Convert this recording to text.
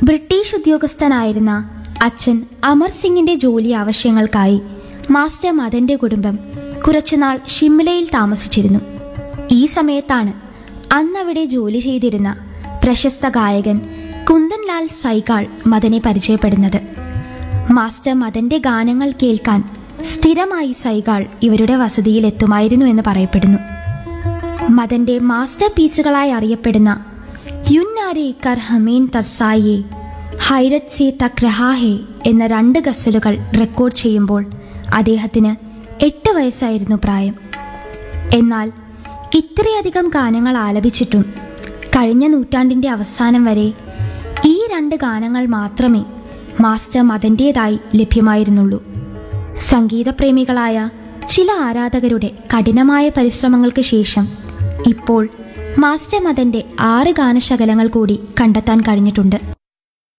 British ഉദ്യോഗസ്ഥനായിരുന്ന അച്ഛൻ അമർ സിംഗിന്റെ ജോലി ആവശ്യങ്ങൾക്കായി മാസ്റ്റർ മദന്റെ കുടുംബം കുറച്ചുനാൾ ഷിംലയിൽ താമസിച്ചിരുന്നു ഈ സമയത്താണ് അന്നവിടെ ജോലി ചെയ്തിരുന്ന പ്രശസ്ത ഗായകൻ കുന്ദൻലാൽ സൈഗാൾ മദനെ പരിചയപ്പെടുന്നത് മാസ്റ്റർ മദന്റെ ഗാനങ്ങൾ കേൾക്കാൻ സ്ഥിരമായി സൈഗാൾ ഇവരുടെ വസതിയിൽ എത്തുമായിരുന്നു എന്ന് പറയപ്പെടുന്നു മദന്റെ മാസ്റ്റർ പീസുകളായി അറിയപ്പെടുന്ന യുന്നാരെ കർ ഹമീൻ തർസായിയെ ഹൈരത് സി തക് രഹാഹെ എന്ന രണ്ട് ഗസലുകൾ റെക്കോർഡ് ചെയ്യുമ്പോൾ അദ്ദേഹത്തിന് എട്ട് വയസ്സായിരുന്നു പ്രായം എന്നാൽ ഇത്രയധികം ഗാനങ്ങൾ ആലപിച്ചിട്ടും കഴിഞ്ഞ നൂറ്റാണ്ടിൻ്റെ അവസാനം വരെ ഈ രണ്ട് ഗാനങ്ങൾ മാത്രമേ മാസ്റ്റർ മദൻ്റേതായി ലഭ്യമായിരുന്നുള്ളൂ സംഗീതപ്രേമികളായ ചില ആരാധകരുടെ കഠിനമായ പരിശ്രമങ്ങൾക്ക് ശേഷം ഇപ്പോൾ മാസ്റ്റർ മദന്റെ ആറ് ഗാനശകലങ്ങൾ കൂടി കണ്ടെത്താൻ കഴിഞ്ഞിട്ടുണ്ട്